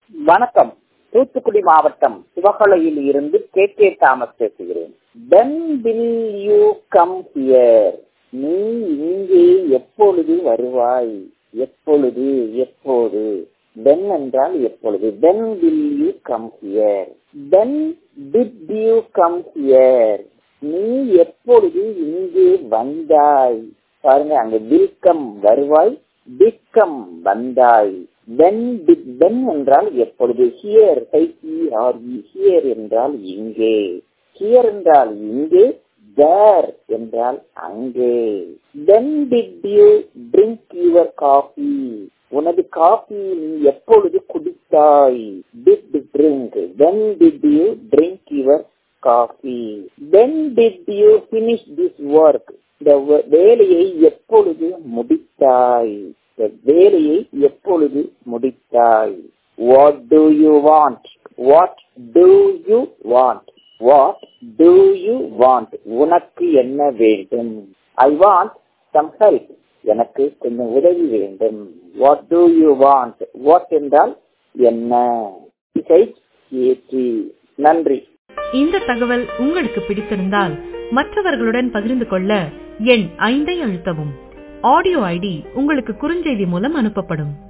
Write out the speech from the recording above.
வணக்கம் தூத்துக்குடி மாவட்டம் சிவகலையில் இருந்து கே கே தாமஸ் பேசுகிறேன் when will you come here நீ இங்கே எப்பொழுது வருவாய் எப்பொழுது எப்போது when என்றால் எப்பொழுது when will you come here when did you come here நீ எப்பொழுது இங்கே வந்தாய் பாருங்க அங்க வில்கம் வருவாய் டிக்கம் வந்தாய் வென் டிட் வென் என்றால் எப்பொழுது ஹியர் ஆர் ஹியர் என்றால் இங்கே ஹியர் என்றால் இங்கே தேர் என்றால் அங்கே when did you drink your coffee உனது காஃபி நீ எப்பொழுது குடித்தாய் did drink when did you drink your coffee when did you finish this work இந்த வேலையை எப்பொழுது முடித்தாய் இந்த வேலையை எப்பொழுது முடித்தாய் what do you want what do you want what do you want உனக்கு என்ன வேண்டும் ஐ வாண்ட் சம் ஹெல்ப் எனக்கு கொஞ்சம் உதவி வேண்டும் what do you want what என்றால் என்ன ஏற்றி நன்றி இந்த தகவல் உங்களுக்கு பிடித்திருந்தால் மற்றவர்களுடன் பகிர்ந்து கொள்ள எண் ஐந்தை அழுத்தவும் ஆடியோ ஐடி உங்களுக்கு குறுஞ்செய்தி மூலம் அனுப்பப்படும்